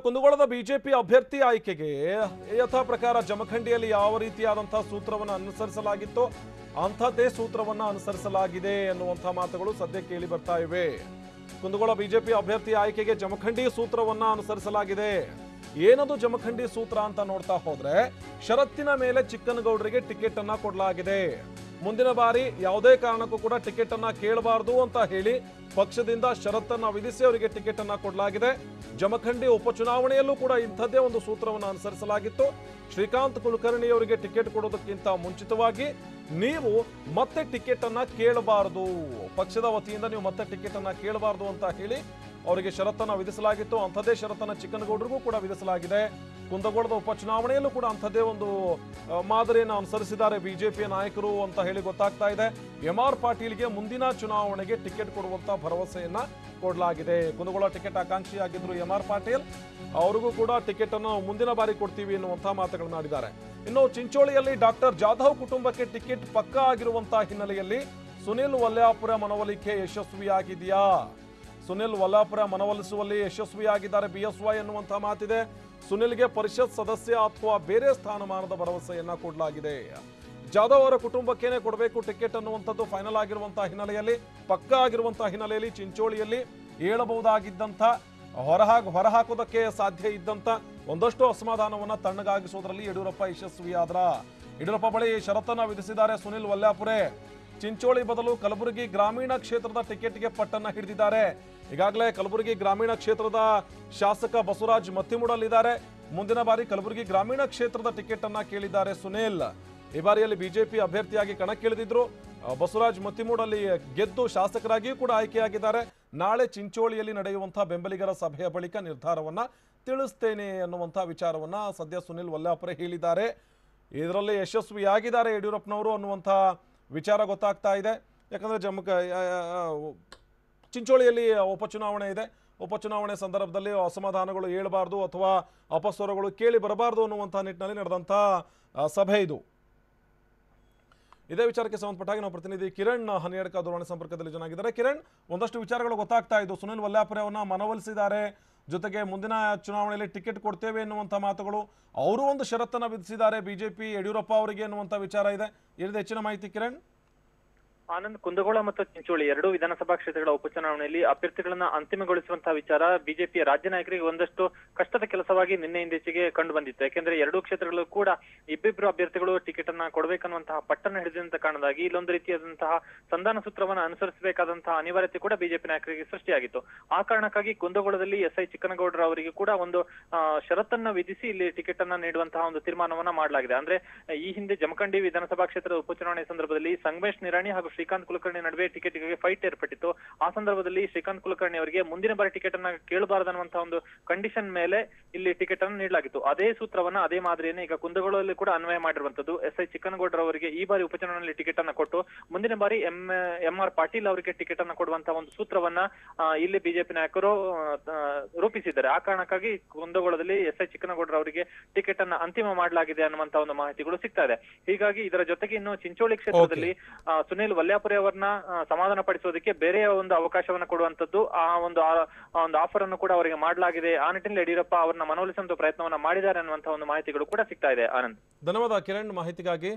ಕುಂದಗೋಳದ BJP ಅಭ್ಯರ್ಥಿ ಆಯ್ಕೆಗೆ ಯಥಾ ಪ್ರಕಾರ ಜಮಖಂಡಿಯಲ್ಲಿ ಯಾವ ರೀತಿಯಾದಂತಹ ಸೂತ್ರವನ್ನು ಅನುಸರಿಸಲಾಗಿತ್ತೋ ಅಂಥದ್ದೇ ಸೂತ್ರವನ್ನ ಅನುಸರಿಸಲಾಗಿದೆ ಎನ್ನುವಂತಹ ಮಾತುಗಳು ಸದ್ಯ ಕೇಳಿ ಬರ್ತಾ ಇವೆ ಕುಂದಗೋಳ ಬಿಜೆಪಿ ಅಭ್ಯರ್ಥಿ ಆಯ್ಕೆಗೆ ಜಮಖಂಡಿ ಸೂತ್ರವನ್ನ ಅನುಸರಿಸಲಾಗಿದೆ ಏನದು ಜಮಖಂಡಿ ಸೂತ್ರ ಅಂತ ನೋಡ್ತಾ ಹೋದ್ರೆ ಷರತ್ತಿನ ಮೇಲೆ ಚಿಕ್ಕನಗೌಡರಿಗೆ ಟಿಕೆಟ್ ಅನ್ನ ಕೊಡಲಾಗಿದೆ ಮುಂದಿನ ಬಾರಿ ಯಾವುದೇ ಕಾರಣಕ್ಕೂ ಕೂಡ ಟಿಕೆಟ್ ಅನ್ನ ಕೇಳಬಾರದು ಅಂತ ಹೇಳಿ ಪಕ್ಷದಿಂದ ಷರತ್ತನ್ನ ವಿಧಿಸಿ ಅವರಿಗೆ ಟಿಕೆಟ್ ಅನ್ನ ಕೊಡಲಾಗಿದೆ ಜಮಖಂಡಿ ಉಪಚುನಾವಣೆಯಲ್ಲೂ ಕೂಡ ಇಂಥದ್ದೇ ಒಂದು ಸೂತ್ರವನ್ನು ಅನುಸರಿಸಲಾಗಿತ್ತು ಶ್ರೀಕಾಂತ್ ಕುಲಕರ್ಣಿ ಅವರಿಗೆ ಟಿಕೆಟ್ ಕೊಡೋದಕ್ಕಿಂತ ಮುಂಚಿತವಾಗಿ ನೀವು ಮತ್ತೆ ಟಿಕೆಟ್ ಅನ್ನ ಕೇಳಬಾರದು ಪಕ್ಷದ ವತಿಯಿಂದ ನೀವು ಮತ್ತೆ ಟಿಕೆಟ್ ಅನ್ನ ಕೇಳಬಾರದು ಅಂತ ಹೇಳಿ ಅವರಿಗೆ ಷರತ್ತನ್ನ ವಿಧಿಸಲಾಗಿತ್ತು ಅಂಥದ್ದೇ ಷರತ್ತನ್ನ ಚಿಕ್ಕನಗೌಡರಿಗೂ ಕೂಡ ವಿಧಿಸಲಾಗಿದೆ ಕುಂದಗೋಳದ ಉಪಚುನಾವಣೆಯಲ್ಲೂ ಕೂಡ ಅಂಥದ್ದೇ ಒಂದು ಆ, ಮಾದರಿಯನ್ನು ಅನುಸರಿಸಿದ್ದಾರೆ ಬಿಜೆಪಿಯ ನಾಯಕರು ಅಂತ ಹೇಳಿ ಗೊತ್ತಾಗ್ತಾ ಇದೆ ಎಂ ಆರ್ ಪಾಟೀಲ್ಗೆ ಮುಂದಿನ ಚುನಾವಣೆಗೆ ಟಿಕೆಟ್ ಕೊಡುವಂತ ಭರವಸೆಯನ್ನ ಕೊಡಲಾಗಿದೆ ಕುಂದಗೋಳ ಟಿಕೆಟ್ ಆಕಾಂಕ್ಷಿಯಾಗಿದ್ರು ಎಂ ಆರ್ ಪಾಟೀಲ್ ಅವರಿಗೂ ಕೂಡ ಟಿಕೆಟ್ ಅನ್ನು ಮುಂದಿನ ಬಾರಿ ಕೊಡ್ತೀವಿ ಎನ್ನುವಂತಹ ಮಾತುಗಳನ್ನ ಆಡಿದ್ದಾರೆ ಇನ್ನು ಚಿಂಚೋಳಿಯಲ್ಲಿ ಡಾಕ್ಟರ್ ಜಾಧವ್ ಕುಟುಂಬಕ್ಕೆ ಟಿಕೆಟ್ ಪಕ್ಕಾ ಆಗಿರುವಂತಹ ಹಿನ್ನೆಲೆಯಲ್ಲಿ ಸುನಿಲ್ ವಲ್ಯಾಪುರ ಮನವೊಲಿಕೆ ಯಶಸ್ವಿಯಾಗಿದೆಯಾ ಸುನಿಲ್ ವಲ್ಲಾಪುರ ಮನವೊಲಿಸುವಲ್ಲಿ ಯಶಸ್ವಿಯಾಗಿದ್ದಾರೆ ಬಿಎಸ್ವೈ ಎನ್ನುವಂತಹ ಮಾತಿದೆ ಸುನಿಲ್ಗೆ ಪರಿಷತ್ ಸದಸ್ಯ ಅಥವಾ ಬೇರೆ ಸ್ಥಾನಮಾನದ ಭರವಸೆಯನ್ನ ಕೊಡಲಾಗಿದೆ ಜಾಧವ್ ಅವರ ಕುಟುಂಬಕ್ಕೇನೆ ಕೊಡಬೇಕು ಟಿಕೆಟ್ ಅನ್ನುವಂಥದ್ದು ಫೈನಲ್ ಆಗಿರುವಂತಹ ಹಿನ್ನೆಲೆಯಲ್ಲಿ ಪಕ್ಕಾ ಆಗಿರುವಂತಹ ಹಿನ್ನೆಲೆಯಲ್ಲಿ ಚಿಂಚೋಳಿಯಲ್ಲಿ ಏಳಬಹುದಾಗಿದ್ದಂಥ ಹೊರಹಾಕ್ ಹೊರಹಾಕೋದಕ್ಕೆ ಸಾಧ್ಯ ಇದ್ದಂತ ಒಂದಷ್ಟು ಅಸಮಾಧಾನವನ್ನ ತಣ್ಣಗಾಗಿಸೋದ್ರಲ್ಲಿ ಯಡಿಯೂರಪ್ಪ ಯಶಸ್ವಿಯಾದ್ರ ಯಡಿಯೂರಪ್ಪ ಬಳಿ ಷರತ್ತನ್ನ ವಿಧಿಸಿದ್ದಾರೆ ಸುನಿಲ್ ವಲ್ಲಾಪುರೆ ಚಿಂಚೋಳಿ ಬದಲು ಕಲಬುರಗಿ ಗ್ರಾಮೀಣ ಕ್ಷೇತ್ರದ ಟಿಕೆಟ್ಗೆ ಪಟ್ಟನ್ನ ಹಿಡಿದಿದ್ದಾರೆ ಈಗಾಗಲೇ ಕಲಬುರಗಿ ಗ್ರಾಮೀಣ ಕ್ಷೇತ್ರದ ಶಾಸಕ ಬಸವರಾಜ್ ಮತ್ತಿಮೂಡಲ್ಲಿದ್ದಾರೆ ಮುಂದಿನ ಬಾರಿ ಕಲಬುರಗಿ ಗ್ರಾಮೀಣ ಕ್ಷೇತ್ರದ ಟಿಕೆಟ್ ಅನ್ನ ಕೇಳಿದ್ದಾರೆ ಸುನಿಲ್ ಈ ಬಾರಿಯಲ್ಲಿ ಬಿಜೆಪಿ ಅಭ್ಯರ್ಥಿಯಾಗಿ ಕಣಕ್ಕಿಳಿದಿದ್ರು ಆ, ಬಸವರಾಜ್ ಮತ್ತಿಮೂಡಲ್ಲಿ ಗೆದ್ದು ಶಾಸಕರಾಗಿಯೂ ಕೂಡ ಆಯ್ಕೆಯಾಗಿದ್ದಾರೆ ನಾಳೆ ಚಿಂಚೋಳಿಯಲ್ಲಿ ನಡೆಯುವಂತಹ ಬೆಂಬಲಿಗರ ಸಭೆಯ ಬಳಿಕ ನಿರ್ಧಾರವನ್ನ ತಿಳಿಸ್ತೇನೆ ಅನ್ನುವಂತಹ ವಿಚಾರವನ್ನ ಸದ್ಯ ಸುನಿಲ್ ವಲ್ಲಾಪುರೆ ಹೇಳಿದ್ದಾರೆ ಇದರಲ್ಲಿ ಯಶಸ್ವಿಯಾಗಿದ್ದಾರೆ ಯಡಿಯೂರಪ್ಪನವರು ಅನ್ನುವಂತಹ ವಿಚಾರ ಗೊತ್ತಾಗ್ತಾ ಇದೆ ಯಾಕಂದ್ರೆ ಜಮ್ಮು ಕ- ಆ, ಆ, ಚಿಂಚೋಳಿಯಲ್ಲಿ ಉಪಚುನಾವಣೆ ಇದೆ ಉಪಚುನಾವಣೆ ಸಂದರ್ಭದಲ್ಲಿ ಅಸಮಾಧಾನಗಳು ಏಳಬಾರ್ದು ಅಥವಾ ಅಪಸ್ವರಗಳು ಕೇಳಿ ಬರಬಾರ್ದು ಅನ್ನುವಂತಹ ನಿಟ್ಟಿನಲ್ಲಿ ನಡೆದಂಥ ಆ, ಸಭೆ ಇದು ಇದೇ ವಿಚಾರಕ್ಕೆ ಸಂಬಂಧಪಟ್ಟ ಹಾಗೆ ನಾವು ಪ್ರತಿನಿಧಿ ಕಿರಣ್ ಹನಿಯಡ್ಕ ದೂರವಾಣಿ ಸಂಪರ್ಕದಲ್ಲಿ ಜನಾಗಿದ್ದಾರೆ ಕಿರಣ್ ಒಂದಷ್ಟು ವಿಚಾರಗಳು ಗೊತ್ತಾಗ್ತಾ ಇದ್ದು ಸುನಿಲ್ ವಲ್ಲಾಪುರೆ ಅವರನ್ನ ಮನವೊಲಿಸಿದ್ದಾರೆ ಜೊತೆಗೆ ಮುಂದಿನ ಚುನಾವಣೆಯಲ್ಲಿ ಟಿಕೆಟ್ ಕೊಡ್ತೇವೆ ಎನ್ನುವಂಥ ಮಾತುಗಳು ಅವರು ಒಂದು ಷರತ್ತನ್ನ ವಿಧಿಸಿದ್ದಾರೆ ಬಿಜೆಪಿ ಯಡಿಯೂರಪ್ಪ ಅವರಿಗೆ ಎನ್ನುವಂಥ ವಿಚಾರ ಇದೆ ಇರದ ಹೆಚ್ಚಿನ ಮಾಹಿತಿ ಕಿರಣ್ ಆನಂದ್ ಕುಂದಗೋಳ ಮತ್ತು ಚಿಂಚೋಳಿ ಎರಡೂ ವಿಧಾನಸಭಾ ಕ್ಷೇತ್ರಗಳ ಉಪಚುನಾವಣೆಯಲ್ಲಿ ಅಭ್ಯರ್ಥಿಗಳನ್ನ ಅಂತಿಮಗೊಳಿಸುವಂತಹ ವಿಚಾರ ಬಿಜೆಪಿಯ ರಾಜ್ಯ ನಾಯಕರಿಗೆ ಒಂದಷ್ಟು ಕಷ್ಟದ ಕೆಲಸವಾಗಿ ನಿನ್ನೆಯಿಂದೀಚೆಗೆ ಕಂಡು ಬಂದಿತ್ತು ಯಾಕೆಂದ್ರೆ ಎರಡೂ ಕ್ಷೇತ್ರಗಳು ಕೂಡ ಇಬ್ಬಿಬ್ರು ಅಭ್ಯರ್ಥಿಗಳು ಟಿಕೆಟ್ ಅನ್ನ ಕೊಡಬೇಕನ್ನುವಂತಹ ಪಟ್ಟಣ ಹಿಡಿದಂತ ಕಾರಣದಾಗಿ ಇಲ್ಲೊಂದು ರೀತಿಯಾದಂತಹ ಸಂಧಾನ ಸೂತ್ರವನ್ನ ಅನುಸರಿಸಬೇಕಾದಂತಹ ಅನಿವಾರ್ಯತೆ ಕೂಡ ಬಿಜೆಪಿ ನಾಯಕರಿಗೆ ಸೃಷ್ಟಿಯಾಗಿತ್ತು ಆ ಕಾರಣಕ್ಕಾಗಿ ಕುಂದಗೋಳದಲ್ಲಿ ಎಸ್ ಐ ಚಿಕ್ಕನಗೌಡರ ಅವರಿಗೆ ಕೂಡ ಒಂದು ಆ, ಷರತ್ತನ್ನ ವಿಧಿಸಿ ಇಲ್ಲಿ ಟಿಕೆಟ್ ಅನ್ನ ನೀಡುವಂತಹ ಒಂದು ತೀರ್ಮಾನವನ್ನ ಮಾಡಲಾಗಿದೆ ಅಂದ್ರೆ ಈ ಹಿಂದೆ ಜಮಖಂಡಿ ವಿಧಾನಸಭಾ ಕ್ಷೇತ್ರದ ಉಪಚುನಾವಣೆ ಸಂದರ್ಭದಲ್ಲಿ ಸಂಗಮೇಶ್ ನಿರಾಣಿ ಹಾಗೂ ಶ್ರೀಕಾಂತ್ ಕುಲಕರ್ಣಿ ನಡುವೆ ಟಿಕೆಟ್ಗೆ ಫೈಟ್ ಏರ್ಪಟ್ಟಿತ್ತು ಆ ಸಂದರ್ಭದಲ್ಲಿ ಶ್ರೀಕಾಂತ್ ಕುಲಕರ್ಣಿ ಅವರಿಗೆ ಮುಂದಿನ ಬಾರಿ ಟಿಕೆಟ್ ಅನ್ನ ಕೇಳಬಾರದನ್ನುವಂತಹ ಒಂದು ಕಂಡೀಷನ್ ಮೇಲೆ ಇಲ್ಲಿ ಟಿಕೆಟ್ ಅನ್ನು ನೀಡಲಾಗಿತ್ತು ಅದೇ ಸೂತ್ರವನ್ನ ಅದೇ ಮಾದರಿಯನ್ನು ಈಗ ಕುಂದಗೋಳಲ್ಲಿ ಕೂಡ ಅನ್ವಯ ಮಾಡಿರುವಂತದ್ದು ಎಸ್ ಐ ಚಿಕ್ಕನಗೌಡರ ಅವರಿಗೆ ಈ ಬಾರಿ ಉಪಚುನಾವಣೆಯಲ್ಲಿ ಟಿಕೆಟ್ ಅನ್ನ ಕೊಟ್ಟು ಮುಂದಿನ ಬಾರಿ ಎಂ ಎಂ ಆರ್ ಪಾಟೀಲ್ ಅವರಿಗೆ ಟಿಕೆಟ್ ಅನ್ನ ಕೊಡುವಂತಹ ಒಂದು ಸೂತ್ರವನ್ನ ಆ, ಇಲ್ಲಿ ಬಿಜೆಪಿ ನಾಯಕರು ಆ, ರೂಪಿಸಿದ್ದಾರೆ ಆ ಕಾರಣಕ್ಕಾಗಿ ಕುಂದಗೋಳದಲ್ಲಿ ಎಸ್ ಐ ಚಿಕ್ಕನಗೌಡರ ಅವರಿಗೆ ಟಿಕೆಟ್ ಅನ್ನ ಅಂತಿಮ ಮಾಡಲಾಗಿದೆ ಅನ್ನುವಂತ ಒಂದು ಮಾಹಿತಿಗಳು ಸಿಗ್ತಾ ಇದೆ ಹೀಗಾಗಿ ಇದರ ಜೊತೆಗೆ ಇನ್ನು ಚಿಂಚೋಳಿ ಕ್ಷೇತ್ರದಲ್ಲಿ ಆ, ಸುನಿಲ್ ವಲ್ಯಾಪುರೆ ಅವರನ್ನ ಆ, ಸಮಾಧಾನ ಪಡಿಸೋದಕ್ಕೆ ಬೇರೆ ಒಂದು ಅವಕಾಶವನ್ನ ಕೊಡುವಂತದ್ದು ಆ ಒಂದು ಆ- ಆ ಒಂದು ಆಫರ್ ಅನ್ನು ಕೂಡ ಅವರಿಗೆ ಮಾಡಲಾಗಿದೆ ಆ ನಿಟ್ಟಿನಲ್ಲಿ ಯಡಿಯೂರಪ್ಪ ಅವರನ್ನ ಮನವೊಲಿಸುವಂತ ಪ್ರಯತ್ನವನ್ನ ಮಾಡಿದ್ದಾರೆ ಅನ್ನುವಂತಹ ಒಂದು ಮಾಹಿತಿಗಳು ಕೂಡ ಸಿಗ್ತಾ ಇದೆ ಆನಂದ್ ಧನ್ಯವಾದ ಕಿರಣ್ ಮಾಹಿತಿಗಾಗಿ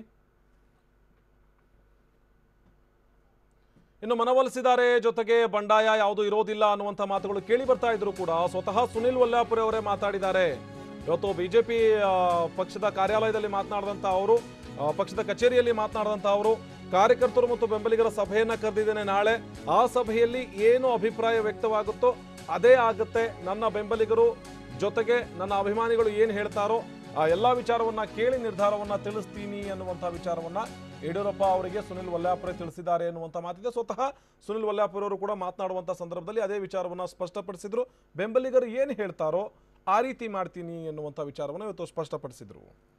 ಇನ್ನು ಮನವೊಲಿಸಿದ್ದಾರೆ ಜೊತೆಗೆ ಬಂಡಾಯ ಯಾವುದು ಇರೋದಿಲ್ಲ ಅನ್ನುವಂಥ ಮಾತುಗಳು ಕೇಳಿ ಬರ್ತಾ ಇದ್ರು ಕೂಡ ಸ್ವತಃ ಸುನಿಲ್ ವಲ್ಲಾಪುರೆ ಅವರೇ ಮಾತಾಡಿದ್ದಾರೆ ಇವತ್ತು ಬಿಜೆಪಿ ಪಕ್ಷದ ಕಾರ್ಯಾಲಯದಲ್ಲಿ ಮಾತನಾಡಿದಂಥ ಅವರು ಆ, ಪಕ್ಷದ ಕಚೇರಿಯಲ್ಲಿ ಮಾತನಾಡಿದಂಥ ಅವರು ಕಾರ್ಯಕರ್ತರು ಮತ್ತು ಬೆಂಬಲಿಗರ ಸಭೆಯನ್ನ ಕರೆದಿದ್ದೇನೆ ನಾಳೆ ಆ ಸಭೆಯಲ್ಲಿ ಏನು ಅಭಿಪ್ರಾಯ ವ್ಯಕ್ತವಾಗುತ್ತೋ ಅದೇ ಆಗುತ್ತೆ ನನ್ನ ಬೆಂಬಲಿಗರು ಜೊತೆಗೆ ನನ್ನ ಅಭಿಮಾನಿಗಳು ಏನು ಹೇಳ್ತಾರೋ ಆ ಎಲ್ಲಾ ವಿಚಾರವನ್ನ ಕೇಳಿ ನಿರ್ಧಾರವನ್ನ ತಿಳಿಸ್ತೀನಿ ಅನ್ನುವಂಥ ವಿಚಾರವನ್ನ ಯಡಿಯೂರಪ್ಪ ಅವರಿಗೆ ಸುನಿಲ್ ವಲ್ಲಾಪುರೆ ತಿಳಿಸಿದ್ದಾರೆ ಎನ್ನುವಂಥ ಮಾತಿದೆ ಸ್ವತಃ ಸುನಿಲ್ ವಲ್ಲಾಪುರೆ ಅವರು ಕೂಡ ಮಾತನಾಡುವಂಥ ಸಂದರ್ಭದಲ್ಲಿ ಅದೇ ವಿಚಾರವನ್ನ ಸ್ಪಷ್ಟಪಡಿಸಿದ್ರು ಬೆಂಬಲಿಗರು ಏನು ಹೇಳ್ತಾರೋ ಆ ರೀತಿ ಮಾಡ್ತೀನಿ ಎನ್ನುವಂಥ ವಿಚಾರವನ್ನು ಇವತ್ತು ಸ್ಪಷ್ಟಪಡಿಸಿದ್ರು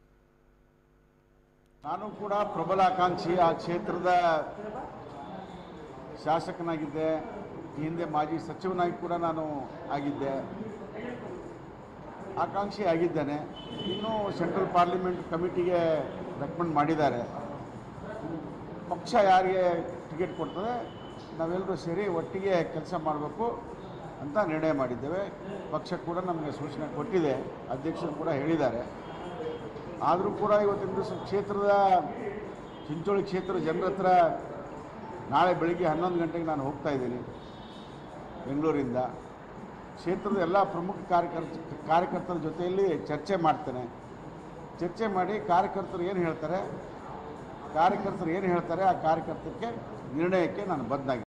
ನಾನು ಕೂಡ ಪ್ರಬಲ ಆಕಾಂಕ್ಷಿ ಆ ಕ್ಷೇತ್ರದ ಶಾಸಕನಾಗಿದ್ದೆ ಈ ಹಿಂದೆ ಮಾಜಿ ಸಚಿವನಾಗಿ ಕೂಡ ನಾನು ಆಗಿದ್ದೆ ಆಕಾಂಕ್ಷಿ ಆಗಿದ್ದೇನೆ ಇನ್ನೂ ಸೆಂಟ್ರಲ್ ಪಾರ್ಲಿಮೆಂಟ್ ಕಮಿಟಿಗೆ ರೆಕಮೆಂಡ್ ಮಾಡಿದ್ದಾರೆ ಪಕ್ಷ ಯಾರಿಗೆ ಟಿಕೆಟ್ ಕೊಡ್ತದೆ ನಾವೆಲ್ಲರೂ ಸೇರಿ ಒಟ್ಟಿಗೆ ಕೆಲಸ ಮಾಡಬೇಕು ಅಂತ ನಿರ್ಣಯ ಮಾಡಿದ್ದೇವೆ ಪಕ್ಷ ಕೂಡ ನಮಗೆ ಸೂಚನೆ ಕೊಟ್ಟಿದೆ ಅಧ್ಯಕ್ಷರು ಕೂಡ ಹೇಳಿದ್ದಾರೆ ಆದರೂ ಕೂಡ ಇವತ್ತಿನ ದಿವಸ ಕ್ಷೇತ್ರದ ಚಿಂಚೋಳಿ ಕ್ಷೇತ್ರದ ಜನರ ಹತ್ರ ನಾಳೆ ಬೆಳಿಗ್ಗೆ ಹನ್ನೊಂದು ಗಂಟೆಗೆ ನಾನು ಹೋಗ್ತಾ ಇದ್ದೀನಿ ಬೆಂಗಳೂರಿಂದ ಕ್ಷೇತ್ರದ ಎಲ್ಲ ಪ್ರಮುಖ ಕಾರ್ಯಕರ್ತ ಕಾರ್ಯಕರ್ತರ ಜೊತೆಯಲ್ಲಿ ಚರ್ಚೆ ಮಾಡ್ತೇನೆ ಚರ್ಚೆ ಮಾಡಿ ಕಾರ್ಯಕರ್ತರು ಏನು ಹೇಳ್ತಾರೆ ಕಾರ್ಯಕರ್ತರು ಏನು ಹೇಳ್ತಾರೆ ಆ ಕಾರ್ಯಕರ್ತಕ್ಕೆ ನಿರ್ಣಯಕ್ಕೆ ನಾನು ಬದ್ಧಾಗಿ